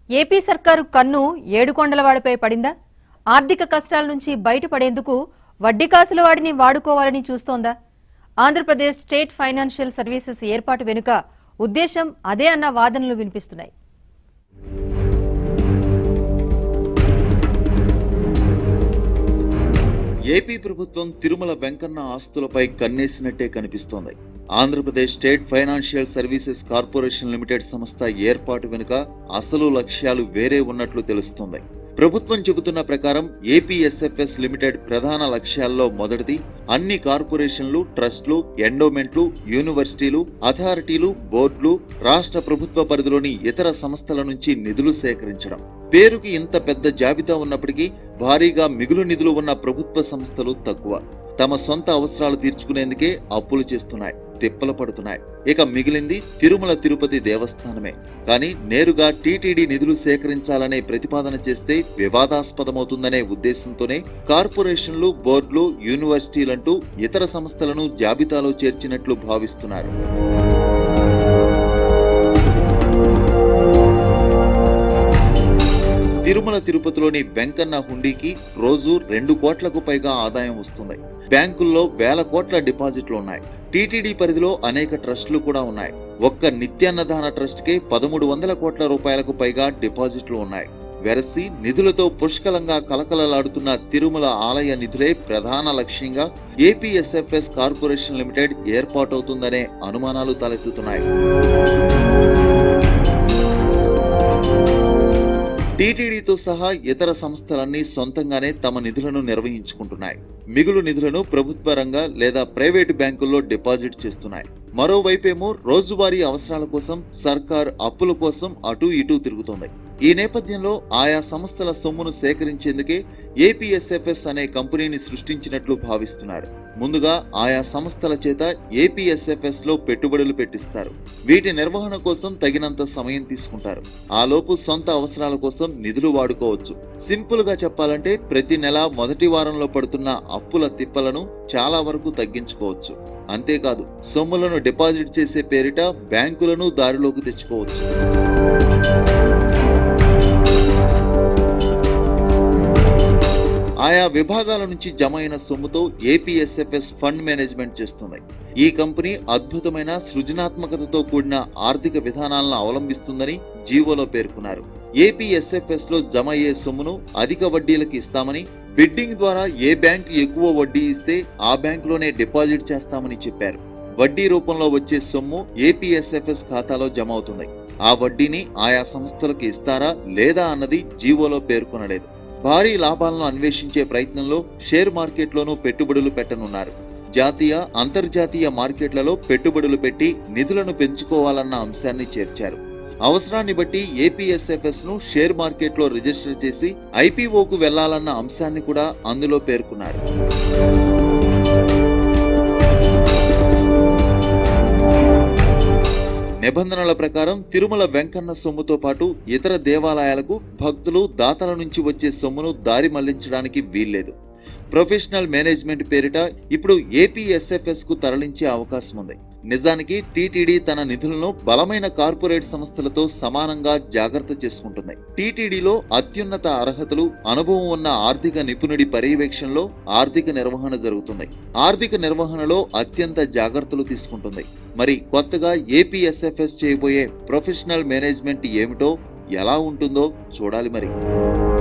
AP సర్కారు కన్ను ఏడుకొండలవాడిపై పడిందా ఆర్థిక కష్టాల నుంచి బయటపడేందుకు వడ్డీ కాసుల వాడిని వాడుకోవాలని చూస్తోందా ఆంధ్రప్రదేశ్ స్టేట్ ఫైనాన్షియల్ సర్వీసెస్ ఏర్పాటు వెనుక ఉద్దేశం అదే అన్న వాదనలు వినిపిస్తున్నాయి ఏపీ ప్రభుత్వం తిరుమల వెంకన్న ఆస్తులపై కన్నేసినట్టే కనిపిస్తోంది Andhra Pradesh state financial services corporation limited సంస్థ ఏర్పాటు వెనుక అసలు లక్ష్యాలు వేరే ఉన్నట్లు తెలుస్తోంది ప్రభుత్వం చెబుతున్న ప్రకారం ఏపీఎస్ఎఫ్ఎస్ లిమిటెడ్ ప్రధాన లక్ష్యాల్లో మొదటిది అన్ని కార్పొరేషన్లు ట్రస్టులు ఎండోమెంట్లు యూనివర్సిటీలు అథారిటీలు బోర్డులు రాష్ట్ర ప్రభుత్వ పరిధిలోని ఇతర సంస్థల నుంచి నిధులు సేకరించడం పేరుకి ఇంత పెద్ద జాబితా ఉన్నప్పటికీ భారీగా మిగులు నిధులు ఉన్న ప్రభుత్వ సంస్థలు తక్కువ తమ సొంత అవసరాలు తీర్చుకునేందుకే అప్పులు చేస్తున్నాయి తిప్పలు పడుతున్నాయి ఇక మిగిలింది తిరుమల తిరుపతి దేవస్థానమే కానీ నేరుగా టీటీడీ నిధులు సేకరించాలనే ప్రతిపాదన చేస్తే వివాదాస్పదమవుతుందనే ఉద్దేశంతోనే కార్పొరేషన్లు బోర్డులు యూనివర్సిటీలంటూ ఇతర సంస్థలను జాబితాలో చేర్చినట్లు భావిస్తున్నారు తిరుమల తిరుపతిలోని వెంకన్న హుండీకి రోజు రెండు కోట్లకు పైగా ఆదాయం వస్తుంది బ్యాంకుల్లో వేల కోట్ల డిపాజిట్లు ఉన్నాయి టీటీడీ పరిధిలో అనేక ట్రస్టులు కూడా ఉన్నాయి ఒక్క నిత్యాన్నదాన ట్రస్ట్ కే పదమూడు వందల కోట్ల రూపాయలకు పైగా డిపాజిట్లు ఉన్నాయి వెరసి నిధులతో పుష్కలంగా కలకలలాడుతున్న తిరుమల ఆలయ నిధులే ప్రధాన లక్ష్యంగా ఏపీఎస్ఎఫ్ఎస్ కార్పొరేషన్ లిమిటెడ్ ఏర్పాటవుతుందనే అనుమానాలు తలెత్తుతున్నాయి టీటీడీతో సహా ఇతర సంస్థలన్నీ సొంతంగానే తమ నిధులను నిర్వహించుకుంటున్నాయి మిగులు నిధులను ప్రభుత్వ రంగ లేదా ప్రైవేటు బ్యాంకుల్లో డిపాజిట్ చేస్తున్నాయి మరోవైపేమో రోజువారీ అవసరాల కోసం సర్కార్ అప్పుల కోసం అటూ ఇటూ తిరుగుతోంది ఈ నేపథ్యంలో ఆయా సంస్థల సొమ్మును సేకరించేందుకే ఏపీఎస్ఎఫ్ఎస్ అనే కంపెనీని సృష్టించినట్లు భావిస్తున్నారు ముందుగా ఆయా సంస్థల చేత ఏపీఎస్ఎఫ్ఎస్ లో పెట్టుబడులు పెట్టిస్తారు వీటి నిర్వహణ కోసం తగినంత సమయం తీసుకుంటారు ఆలోపు సొంత అవసరాల కోసం నిధులు వాడుకోవచ్చు సింపుల్ గా చెప్పాలంటే ప్రతి నెల మొదటి వారంలో పడుతున్న అప్పుల తిప్పలను చాలా వరకు తగ్గించుకోవచ్చు అంతేకాదు సొమ్ములను డిపాజిట్ చేసే పేరిట బ్యాంకులను దారిలోకి తెచ్చుకోవచ్చు ఆయా విభాగాల నుంచి జమ అయిన సొమ్ముతో ఏపీఎస్ఎఫ్ఎస్ ఫండ్ మేనేజ్మెంట్ చేస్తుంది ఈ కంపెనీ అద్భుతమైన సృజనాత్మకతతో కూడిన ఆర్థిక విధానాలను అవలంబిస్తుందని జీవోలో పేర్కొన్నారు ఏపీఎస్ఎఫ్ఎస్ లో జమ అయ్యే సొమ్మును అధిక వడ్డీలకు ఇస్తామని బిడ్డింగ్ ద్వారా ఏ బ్యాంక్ ఎక్కువ వడ్డీ ఇస్తే ఆ బ్యాంకులోనే డిపాజిట్ చేస్తామని చెప్పారు వడ్డీ రూపంలో వచ్చే సొమ్ము ఏపీఎస్ఎఫ్ఎస్ ఖాతాలో జమ అవుతుంది ఆ వడ్డీని ఆయా సంస్థలకు ఇస్తారా లేదా అన్నది జీవోలో పేర్కొనలేదు భారీ లాభాలను అన్వేషించే ప్రయత్నంలో షేర్ మార్కెట్లోనూ పెట్టుబడులు పెట్టనున్నారు జాతీయ అంతర్జాతీయ మార్కెట్లలో పెట్టుబడులు పెట్టి నిధులను పెంచుకోవాలన్న అంశాన్ని చేర్చారు అవసరాన్ని బట్టి ఏపీఎస్ఎఫ్ఎస్ ను షేర్ మార్కెట్లో రిజిస్టర్ చేసి ఐపీఓకు వెళ్లాలన్న అంశాన్ని కూడా అందులో పేర్కొన్నారు నిబంధనల ప్రకారం తిరుమల వెంకన్న సొమ్ముతో పాటు ఇతర దేవాలయాలకు భక్తులు దాతల నుంచి వచ్చే సొమ్మును దారి మళ్లించడానికి వీల్లేదు ప్రొఫెషనల్ మేనేజ్మెంట్ పేరిట ఇప్పుడు ఏపీఎస్ఎఫ్ఎస్ కు తరలించే అవకాశం ఉంది నిజానికి టీటీడీ తన నిధులను బలమైన కార్పొరేట్ సంస్థలతో సమానంగా జాగ్రత్త చేసుకుంటుంది టీటీడీలో అత్యున్నత అర్హతలు అనుభవం ఉన్న ఆర్థిక నిపుణుడి పర్యవేక్షణలో ఆర్థిక నిర్వహణ జరుగుతుంది ఆర్థిక నిర్వహణలో అత్యంత జాగ్రత్తలు తీసుకుంటుంది మరి కొత్తగా ఏపీఎస్ఎఫ్ఎస్ చేయబోయే ప్రొఫెషనల్ మేనేజ్మెంట్ ఏమిటో ఎలా ఉంటుందో చూడాలి మరి